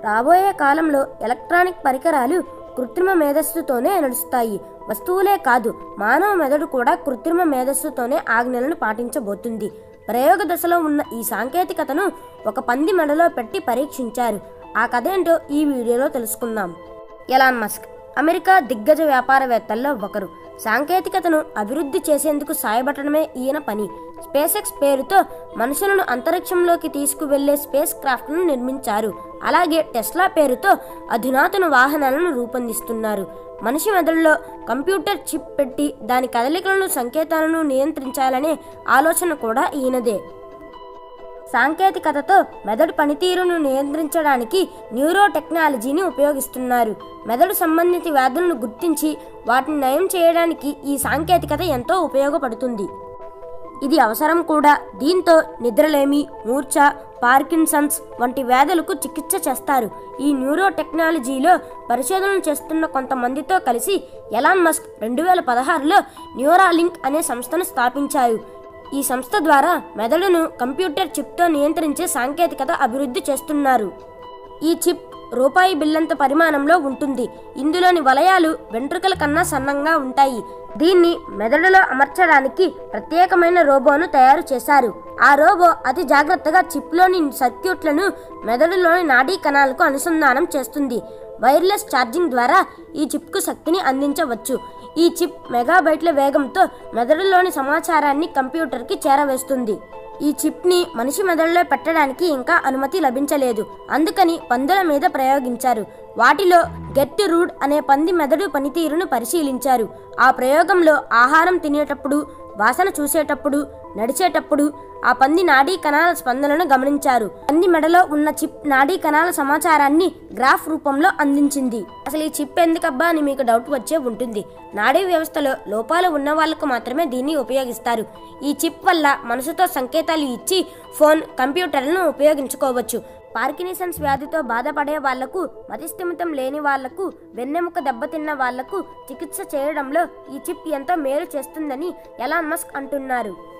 రాబోయే కాలంలో ఎలక్ట్రానిక్ పరికరాలు కృత్రిమ మేధస్సుతోనే నడుస్తాయి వస్తువులే కాదు మానవ మెదడు కూడా కృత్రిమ మేధస్సుతోనే ఆజ్ఞలను పాటించబోతుంది ప్రయోగ దశలో ఉన్న ఈ సాంకేతికతను ఒక పంది మెడలో పెట్టి పరీక్షించారు ఆ కథేంటో ఈ వీడియోలో తెలుసుకుందాం ఎలాన్ మస్క్ అమెరికా దిగ్గజ వ్యాపారవేత్తల్లో ఒకరు సాంకేతికతను అభివృద్ధి చేసేందుకు సాయపడటమే ఈయన పని స్పేస్ ఎక్స్ పేరుతో మనుషులను అంతరిక్షంలోకి తీసుకువెళ్లే స్పేస్ క్రాఫ్ట్ను నిర్మించారు అలాగే టెస్లా పేరుతో అధునాతన వాహనాలను రూపొందిస్తున్నారు మనిషి మెదడులో కంప్యూటర్ చిప్ పెట్టి దాని కదలికలను సంకేతాలను నియంత్రించాలనే ఆలోచన కూడా ఈయనదే సాంకేతికతతో మెదడు పనితీరును నియంత్రించడానికి న్యూరో టెక్నాలజీని ఉపయోగిస్తున్నారు మెదడు సంబంధిత వ్యాధులను గుర్తించి వాటిని నయం చేయడానికి ఈ సాంకేతికత ఎంతో ఉపయోగపడుతుంది ఇది అవసరం కూడా దీంతో నిద్రలేమి మూర్ఛ పార్కిన్సన్స్ వంటి వ్యాధులకు చికిత్స చేస్తారు ఈ న్యూరో టెక్నాలజీలో పరిశోధనలు చేస్తున్న కొంతమందితో కలిసి ఎలాన్ మస్క్ రెండు వేల పదహారులో న్యూరాలింక్ అనే సంస్థను స్థాపించారు ఈ సంస్థ ద్వారా మెదడును కంప్యూటర్ చిప్తో నియంత్రించే సాంకేతికత అభివృద్ధి చేస్తున్నారు ఈ చిప్ రూపాయి బిల్లంత పరిమాణంలో ఉంటుంది ఇందులోని వలయాలు వెంట్రుకల కన్నా సన్నంగా ఉంటాయి దీన్ని మెదడులో అమర్చడానికి ప్రత్యేకమైన రోబోను తయారు చేశారు ఆ రోబో అతి జాగ్రత్తగా చిప్లోని సర్క్యూట్లను మెదడులోని నాడీ కణాలకు అనుసంధానం చేస్తుంది వైర్లెస్ ఛార్జింగ్ ద్వారా ఈ చిప్కు శక్తిని అందించవచ్చు ఈ చిప్ మెగాబైట్ల వేగంతో మెదడులోని సమాచారాన్ని కంప్యూటర్కి చేరవేస్తుంది ఈ చిప్ని మనిషి మెదడులో పెట్టడానికి ఇంకా అనుమతి లభించలేదు అందుకని పందుల మీద ప్రయోగించారు వాటిలో గెట్ రూడ్ అనే పంది మెదడు పనితీరును పరిశీలించారు ఆ ప్రయోగంలో ఆహారం తినేటప్పుడు వాసన చూసేటప్పుడు నడిచేటప్పుడు ఆ పంది నాడీ కణాల స్పందనను గమనించారు పంది మెడలో ఉన్న చిప్ నాడీ కణాల సమాచారాన్ని గ్రాఫ్ రూపంలో అందించింది అసలు ఈ చిప్ ఎందుకబ్బా అని మీకు డౌట్ వచ్చే ఉంటుంది నాడీ వ్యవస్థలో లోపాలు ఉన్న వాళ్ళకు మాత్రమే దీన్ని ఉపయోగిస్తారు ఈ చిప్ వల్ల మనసుతో సంకేతాలు ఇచ్చి ఫోన్ కంప్యూటర్లను ఉపయోగించుకోవచ్చు పార్కిన్సన్స్ వ్యాధితో బాధపడే వాళ్లకు మతిస్థిమితం లేని వాళ్లకు వెన్నెముక దెబ్బతిన్న వాళ్లకు చికిత్స చేయడంలో ఈ చిప్ ఎంతో మేలు చేస్తుందని ఎలాన్ మస్క్ అంటున్నారు